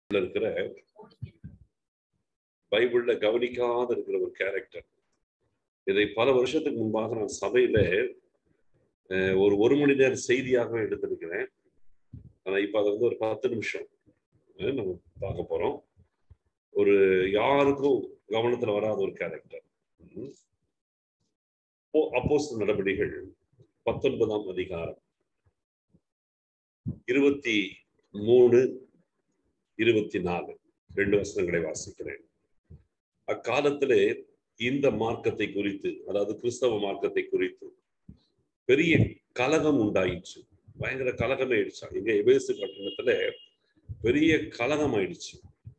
இருக்கிற பைபிள்ல கவனிக்காத இருக்கிற ஒரு கேரக்டர் இதை பல வருஷத்துக்கு முன்பாக நான் சபையில அஹ், ஒரு ஒரு மணி நேர செய்தியாக எடுத்திருக்கிறேன் ஆனா இப்ப அதை வந்து ஒரு பத்து நிமிஷம் அஹ், நம்ம பார்க்க போறோம் ஒரு யாருக்கும் கவனத்துல வராத ஒரு கேரக்டர் அப்போஸ் நடவடிக்கைகள் பத்தொன்பதாம் அதிகாரம் இருபத்தி மூணு இருபத்தி நாலு ரெண்டு வசனங்களை வாசிக்கிறேன் அக்காலத்திலே இந்த மார்க்கத்தை குறித்து அதாவது கிறிஸ்தவ மார்க்கத்தை குறித்து பெரிய கலகம் உண்டாயிற்று பயங்கர கலகம் ஆயிடுச்சா எங்க எபேசு பட்டணத்துல பெரிய கலகம் ஆயிடுச்சு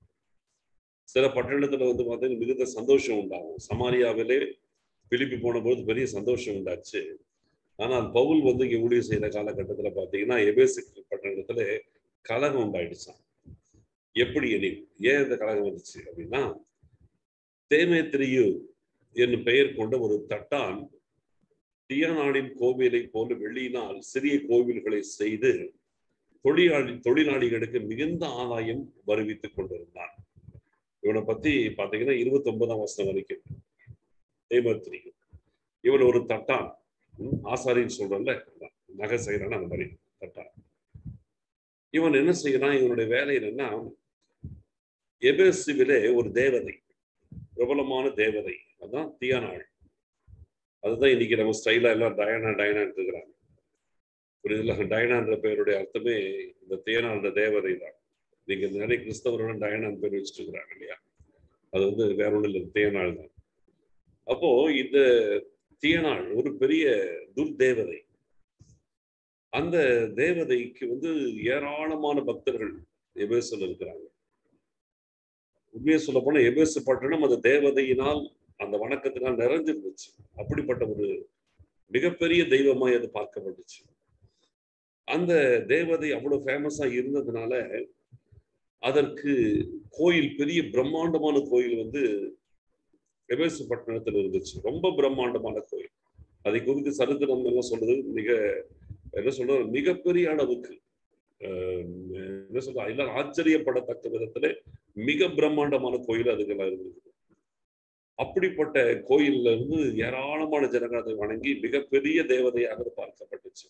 சில பட்டணத்துல வந்து பார்த்தீங்கன்னா மிகுந்த சந்தோஷம் உண்டாகும் சமாரியாவிலே பிலிப்பி போன போது பெரிய சந்தோஷம் உண்டாச்சு ஆனால் பவுல் வந்து இங்க ஊழியர் செய்த காலகட்டத்துல பாத்தீங்கன்னா எபேசு பட்டணத்துல கலகம் உண்டாயிடுச்சான் எப்படி எனில் ஏன் இந்த கலகம் வந்துச்சு அப்படின்னா தேமேத்திரியு என்னும் பெயர் கொண்ட ஒரு தட்டான் தியானாடின் கோவிலை போல வெள்ளியினால் சிறிய கோவில்களை செய்து தொழிலாளி தொழிலாளிகளுக்கு மிகுந்த ஆதாயம் வருவித்துக் கொண்டிருந்தான் இவனை பத்தி பாத்தீங்கன்னா இருபத்தி ஒன்பதாம் வருஷம் வரைக்கும் தேமேத்திரியு இவன் ஒரு தட்டான் ம், ஆசாரின்னு சொல்றோம்ல நகை செய்யறான்னு அந்த மாதிரி தட்டான் இவன் என்ன செய்யறான் இவனுடைய வேலை என்னன்னா எபேசுவிலே ஒரு தேவதை பிரபலமான தேவதை அதான் தியானாள் அதுதான் இன்னைக்கு நம்ம ஸ்டைலா எல்லாம் டயனா டயனான்னு இருக்கிறாங்க புரியுதுல டயனான்ற பெயருடைய அர்த்தமே இந்த தியானான்ற தேவதை தான் நீங்க நிறைய கிறிஸ்தவரோட டயனான் பேர் வச்சுட்டு இருக்கிறாங்க இல்லையா அது வந்து வேற ஒன்றும் இல்லை தியனாள் தான் அப்போ இந்த தியனாள் ஒரு பெரிய துர்தேவதை அந்த தேவதைக்கு வந்து ஏராளமான பக்தர்கள் எபேசில் இருக்கிறாங்க உண்மையை சொல்ல போனா எபேசு பட்டணம் அந்த தேவதையினால் அந்த வணக்கத்தினால் நிறைஞ்சிருந்துச்சு அப்படிப்பட்ட ஒரு மிகப்பெரிய தெய்வமாய் அது பார்க்கப்பட்டுச்சு அந்த தேவதை அவ்வளவு ஃபேமஸா இருந்ததுனால அதற்கு கோயில் பெரிய பிரம்மாண்டமான கோயில் வந்து எபேசு பட்டணத்தில் இருந்துச்சு ரொம்ப பிரம்மாண்டமான கோயில் அதை குறித்து சரித்திரம் எல்லாம் சொல்றது மிக என்ன சொல்றது மிகப்பெரிய அளவுக்கு அஹ், என்ன சொல்ற எல்லாம் ஆச்சரியப்படத்தக்க விதத்துல மிக பிரம்மாண்டமான கோயில் அதுக்கெல்லாம் இருந்தது அப்படிப்பட்ட கோயில்ல இருந்து ஏராளமான ஜனங்கள் அதை வணங்கி மிகப்பெரிய தேவதையாக அது பார்க்கப்பட்டுச்சு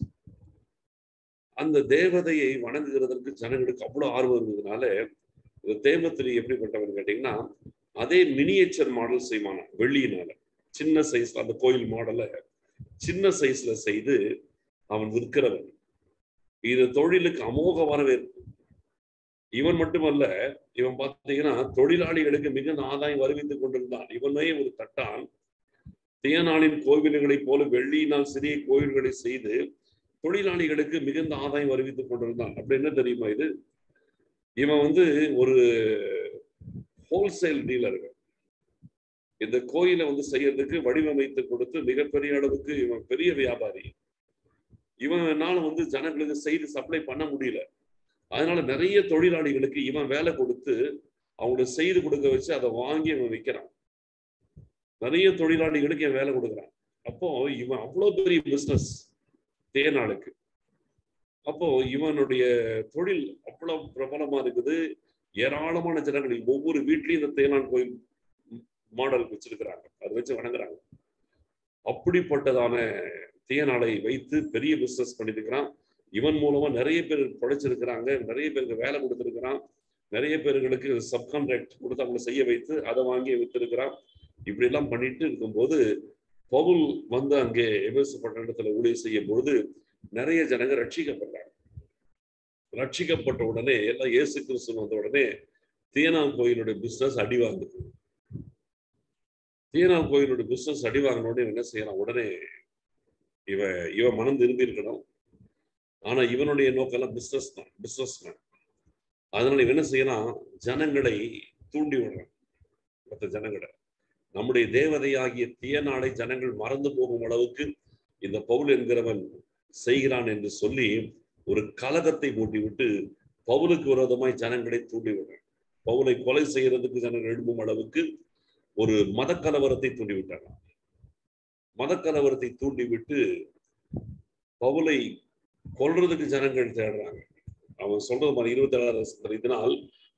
அந்த தேவதையை வணங்குகிறதற்கு ஜனங்களுக்கு அவ்வளவு ஆர்வம் இருந்ததுனால இந்த தேவத்திரி எப்படிப்பட்டவன் கேட்டீங்கன்னா அதே மினியேச்சர் மாடல் செய்வானா வெள்ளியினால சின்ன சைஸ்ல அந்த கோயில் மாடலை சின்ன சைஸ்ல செய்து அவன் விற்கிறவன் இது தொழிலுக்கு அமோக வரவேற்பு இவன் மட்டுமல்ல இவன் பார்த்தீங்கன்னா தொழிலாளிகளுக்கு மிகுந்த ஆதாயம் வருவித்துக் கொண்டிருந்தான் இவனே ஒரு தட்டான் தியனாளின் கோவில்களைப் போல வெள்ளியினால் சிறிய கோயில்களை செய்து தொழிலாளிகளுக்கு மிகுந்த ஆதாயம் வருவித்துக் கொண்டிருந்தான் அப்படி என்ன தெரியுமா இது இவன் வந்து ஒரு ஹோல்சேல் டீலர்கள் இந்த கோயிலை வந்து செய்யறதுக்கு வடிவமைத்து கொடுத்து மிகப்பெரிய அளவுக்கு இவன் பெரிய வியாபாரி இவனால வந்து ஜனங்களுக்கு செய்து சப்ளை பண்ண முடியல அதனால நிறைய தொழிலாளிகளுக்கு இவன் வேலை கொடுத்து அவங்களுக்கு செய்து கொடுக்க வச்சு அதை வாங்கி இவன் விற்கிறான் நிறைய தொழிலாளிகளுக்கு இவன் வேலை கொடுக்குறான் அப்போ இவன் அவ்வளவு பெரிய பிசினஸ் தேனாளுக்கு அப்போ இவனுடைய தொழில் அவ்வளவு பிரபலமா இருக்குது ஏராளமான ஜனங்கள் ஒவ்வொரு வீட்லயும் இந்த தேனான் கோயில் மாடல் வச்சிருக்கிறாங்க அதை வச்சு வணங்குறாங்க அப்படிப்பட்டதான தேனாலை வைத்து பெரிய பிசினஸ் பண்ணிருக்கிறான் இவன் மூலமா நிறைய பேர் படைச்சிருக்கிறாங்க நிறைய பேருக்கு வேலை கொடுத்துருக்கிறான் நிறைய பேர்களுக்கு சப்கான்ட்ராக்ட் கொடுத்து அவங்களை செய்ய வைத்து அதை வாங்கி வித்திருக்கிறான் இப்படி எல்லாம் பண்ணிட்டு இருக்கும்போது பவுல் வந்து அங்கே எபேசு பட்டணத்துல ஊழியர் செய்யும் பொழுது நிறைய ஜனங்க ரட்சிக்கப்படுறாங்க ரட்சிக்கப்பட்ட உடனே எல்லாம் இயேசு கிறிஸ்து வந்த உடனே தீனா கோயிலுடைய பிசினஸ் அடி வாங்குது தீனா கோயிலுடைய பிசினஸ் அடி வாங்கின உடனே இவன் என்ன செய்யலாம் உடனே இவன் இவன் மனம் திரும்பி இருக்கணும் ஆனா இவனுடைய நோக்கெல்லாம் பிசினஸ் தான் பிசினஸ் மேன் அதனால இவன் என்ன செய்யலாம் ஜனங்களை தூண்டி விடுறான் மற்ற ஜனங்களை நம்முடைய தேவதையாகிய தீயநாளை ஜனங்கள் மறந்து போகும் அளவுக்கு இந்த பவுல் என்கிறவன் செய்கிறான் என்று சொல்லி ஒரு கலகத்தை மூட்டி விட்டு பவுலுக்கு விரோதமாய் ஜனங்களை தூண்டி விடுறான் பவுலை கொலை செய்யறதுக்கு ஜனங்கள் எழும்பும் அளவுக்கு ஒரு மத கலவரத்தை தூண்டி விட்டாங்க மத கலவரத்தை தூண்டி விட்டு பவுலை கொல்றதுக்கு ஜனங்கள் தேடுறாங்க அவன் சொல்றது மாதிரி இருபத்தி ஏழாவது இதனால்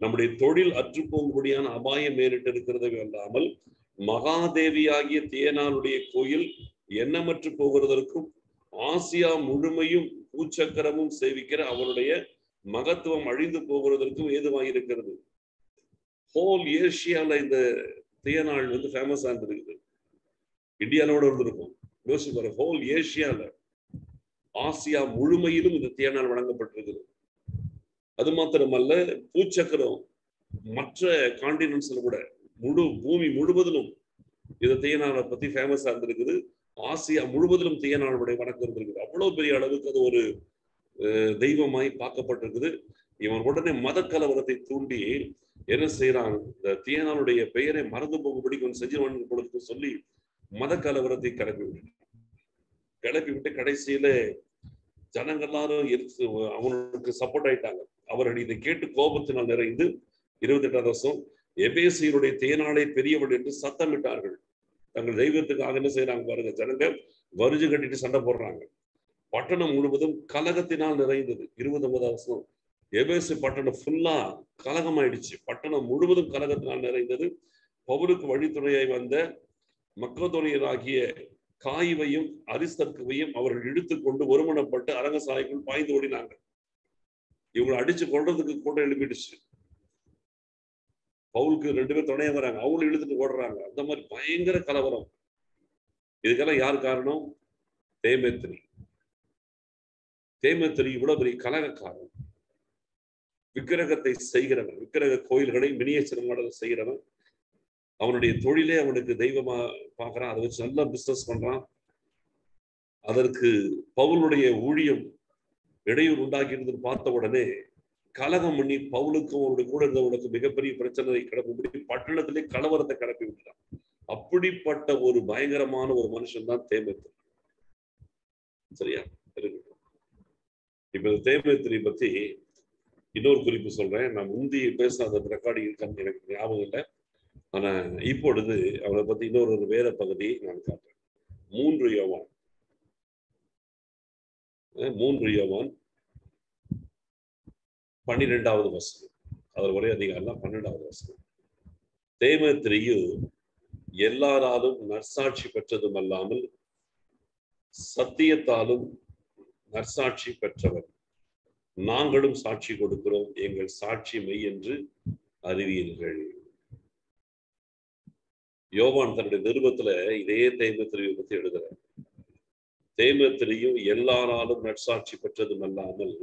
நம்முடைய தொழில் அற்று போகும்படியான அபாயம் நேரிட்டு இருக்கிறது அல்லாமல் மகாதேவியாகிய தேனாளுடைய கோயில் எண்ணமற்று போகிறதற்கும் ஆசியா முழுமையும் பூச்சக்கரமும் சேவிக்கிற அவருடைய மகத்துவம் அழிந்து போகிறதற்கும் ஏதுவாயிருக்கிறது ஹோல் ஏஷியால இந்த தேனாள் வந்து ஃபேமஸா இருந்திருக்குது இந்தியாவோட இருந்திருக்கும் யோசிச்சு பாரு ஹோல் ஏஷியால ஆசியா முழுமையிலும் இந்த தேனாள் வழங்கப்பட்டிருக்குது அது மாத்திரமல்ல பூச்சக்கரம் மற்ற காண்டினன்ஸ்ல கூட முழு பூமி முழுவதிலும் இந்த தேனாளை பத்தி ஃபேமஸா இருந்திருக்குது ஆசியா முழுவதிலும் தேனாளுடைய வணக்கம் இருந்திருக்குது அவ்வளவு பெரிய அளவுக்கு அது ஒரு அஹ், தெய்வமாய் பார்க்கப்பட்டிருக்குது இவன் உடனே மத கலவரத்தை தூண்டி என்ன செய்யறான் இந்த தேனாளுடைய பெயரை மறந்து போகும்படி கொஞ்சம் செஞ்சவன் கொடுத்து சொல்லி மத கலவரத்தை கிளப்பி விட்டு கிளப்பி விட்டு கடைசியில ஜனங்க எல்லாரும் எரிச்சு அவனுக்கு சப்போர்ட் ஆயிட்டாங்க அவர்கள் இதை கேட்டு கோபத்தினால் நிறைந்து இருபத்தி எட்டாம் வருஷம் எபேசியருடைய தேனாளை பெரியவள் என்று சத்தமிட்டார்கள் தங்கள் தெய்வத்துக்காக என்ன செய்யறாங்க பாருங்க ஜனங்க வரிஞ்சு கட்டிட்டு சண்டை போடுறாங்க பட்டணம் முழுவதும் கலகத்தினால் நிறைந்தது இருபது ஒன்பதாம் வருஷம் எபேசு பட்டணம் ஃபுல்லா கலகம் ஆயிடுச்சு பட்டணம் முழுவதும் கலகத்தினால் நிறைந்தது பவுலுக்கு வழித்துணையாய் வந்த மக்கதோனியராகிய காய்வையும் அரிஸ்தர்க்குவையும் அவர்கள் இழுத்துக் கொண்டு ஒருமனப்பட்டு அரங்கசாலைக்குள் பாய்ந்து ஓடினாங்க இவங்களை அடிச்சு கொள்றதுக்கு கூட்டம் எழுப்பிடுச்சு பவுலுக்கு ரெண்டு பேர் துணையா வராங்க அவங்களும் இழுத்துட்டு ஓடுறாங்க அந்த மாதிரி பயங்கர கலவரம் இதுக்கெல்லாம் யார் காரணம் தேமேத்திரி தேமேத்திரி இவ்வளவு பெரிய கலகக்காரன் விக்கிரகத்தை செய்கிறவன் விக்கிரக கோயில்களை மினியேச்சர் மாடல் செய்கிறவன் அவனுடைய தொழிலே அவனுக்கு தெய்வமா பார்க்கறான் அதை வச்சு நல்லா பிசினஸ் பண்றான் அதற்கு பவுலுடைய ஊழியம் இடையூறு உண்டாக்கி இருந்தது பார்த்த உடனே கலகம் பண்ணி பவுலுக்கும் அவருடைய கூட இருந்தவனுக்கு மிகப்பெரிய பிரச்சனை கிளப்பும்படி பட்டணத்திலே கலவரத்தை கிளப்பி விட்டுறான் அப்படிப்பட்ட ஒரு பயங்கரமான ஒரு மனுஷன் தான் தேமேத்திரி சரியா இருக்கட்டும் இப்ப இந்த தேமேத்திரி பத்தி இன்னொரு குறிப்பு சொல்றேன் நான் முந்தி பேசின அந்த ரெக்கார்டிங் இருக்கான்னு எனக்கு ஞாபகம் இல்லை ஆனா இப்பொழுது அவரை பத்தி இன்னொரு ஒரு வேற பகுதியை நான் காட்டுறேன் மூன்று யோவான் அஹ் மூன்று யோவான் பன்னிரெண்டாவது வசனம் அவர் ஒரே அதிகாரம் தான் பன்னெண்டாவது வசனம் தேமத்திரியு எல்லாராலும் நற்சாட்சி பெற்றதும் அல்லாமல் சத்தியத்தாலும் நற்சாட்சி பெற்றவர் நாங்களும் சாட்சி கொடுக்கிறோம் எங்கள் சாட்சி மெய் என்று அறிவீர்கள் யோவான் தன்னுடைய நிருபத்துல இதே தேமத்திரியை பத்தி எழுதுறார் தேமத்திரியும் எல்லாராலும் நற்சாட்சி பெற்றதும் அல்லாமல்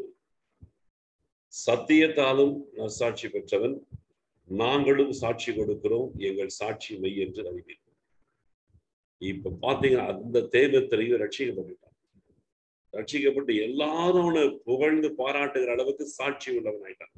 சத்தியத்தாலும் நற்சாட்சி பெற்றவன் நாங்களும் சாட்சி கொடுக்கிறோம் எங்கள் சாட்சி மெய் என்று அறிவீர்கள் இப்ப பாத்தீங்கன்னா அந்த தேமத்திரியும் ரட்சிக்கப்பட்டுட்டான் ரட்சிக்கப்பட்டு எல்லாரும் அவனை புகழ்ந்து பாராட்டுகிற அளவுக்கு சாட்சி உள்ளவன் ஆயிட்டான்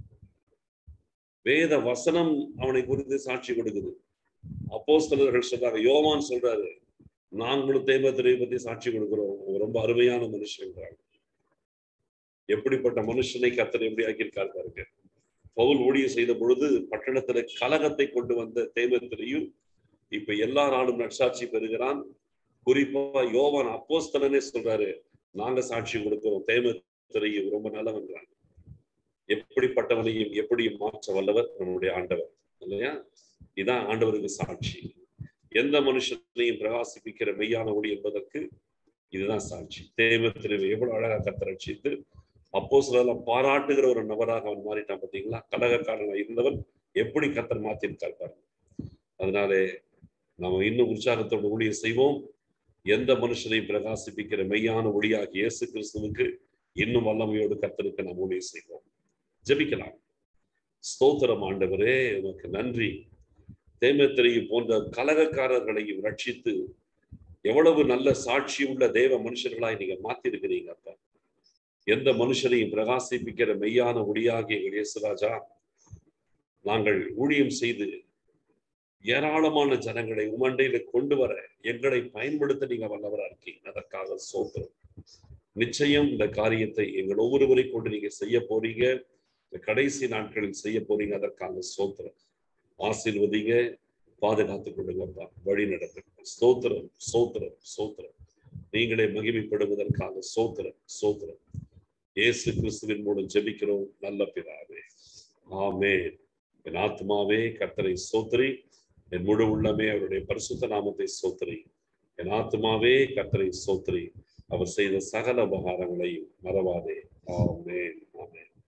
வேத வசனம் அவனை குறித்து சாட்சி கொடுக்குது அப்போஸ்தலர்கள் சொல்றாங்க யோவான் சொல்றாரு நாங்களும் தேமத்திரை பத்தி சாட்சி கொடுக்கிறோம் அவன் ரொம்ப அருமையான மனுஷன்றாங்க எப்படிப்பட்ட மனுஷனை கத்தர் எப்படி ஆக்கியிருக்காரு பாருங்க பவுல் ஊழியம் செய்த பொழுது பட்டணத்துல கலகத்தை கொண்டு வந்த தேமத்திரையும் இப்ப எல்லா நாளும் நற்சாட்சி பெறுகிறான் குறிப்பா யோவான் அப்போஸ்தலனே சொல்றாரு நாங்க சாட்சி கொடுக்கிறோம் தேமத்திரையும் ரொம்ப நல்லவன்றாங்க எப்படிப்பட்டவனையும் எப்படி மாற்ற வல்லவர் நம்முடைய ஆண்டவர் இல்லையா இதான் ஆண்டவருக்கு சாட்சி எந்த மனுஷனையும் பிரகாசிப்பிக்கிற மெய்யான ஒளி என்பதற்கு இதுதான் சாட்சி தேவத்திற்கு எவ்வளவு அழகா கத்த ரட்சித்து அப்போ சிலர் பாராட்டுகிற ஒரு நபராக அவன் மாறிட்டான் பார்த்தீங்களா கலகக்காரனா இருந்தவன் எப்படி கத்தர் மாத்திருக்கார் பாருங்க அதனாலே நாம இன்னும் உற்சாகத்தோடு ஊழியம் செய்வோம் எந்த மனுஷனையும் பிரகாசிப்பிக்கிற மெய்யான ஒளியாகி இயேசு கிறிஸ்துவுக்கு இன்னும் வல்லமையோடு கத்தருக்கு நாம் ஊழியம் செய்வோம் ஜெபிக்கலாம் ஸ்தோத்திரம் ஆண்டவரே உனக்கு நன்றி தேமத்திரையும் போன்ற கலகக்காரர்களையும் ரட்சித்து எவ்வளவு நல்ல சாட்சி உள்ள தேவ மனுஷர்களாய் நீங்க மாத்திருக்கிறீங்க அப்பா எந்த மனுஷனையும் பிரகாசிப்பிக்கிற மெய்யான ஒளியாகிய எங்கள் இயேசுராஜா நாங்கள் ஊழியம் செய்து ஏராளமான ஜனங்களை உமண்டையில கொண்டு வர எங்களை பயன்படுத்த நீங்க வல்லவரா இருக்கீங்க அதற்காக சோத்திரம் நிச்சயம் இந்த காரியத்தை எங்கள் ஒவ்வொருவரை கொண்டு நீங்க செய்ய போறீங்க இந்த கடைசி நாட்களில் செய்ய போறீங்க அதற்காக சோத்திரம் ஆசீர்வதிங்க பாதுகாத்துக் கொள்ளுங்கப்பா வழி நடத்துங்க ஸ்தோத்திரம் சோத்திரம் சோத்திரம் நீங்களே மகிமைப்படுவதற்காக சோத்திரம் சோத்திரம் இயேசு கிறிஸ்துவின் மூலம் ஜெபிக்கிறோம் நல்ல பிதாவே ஆமென் என் ஆத்மாவே கர்த்தரை சோத்திரி என் முழு உள்ளமே அவருடைய பரிசுத்த நாமத்தை சோத்திரி என் ஆத்மாவே கர்த்தரை சோத்திரி அவர் செய்த சகல உபகாரங்களையும் மறவாதே ஆமென்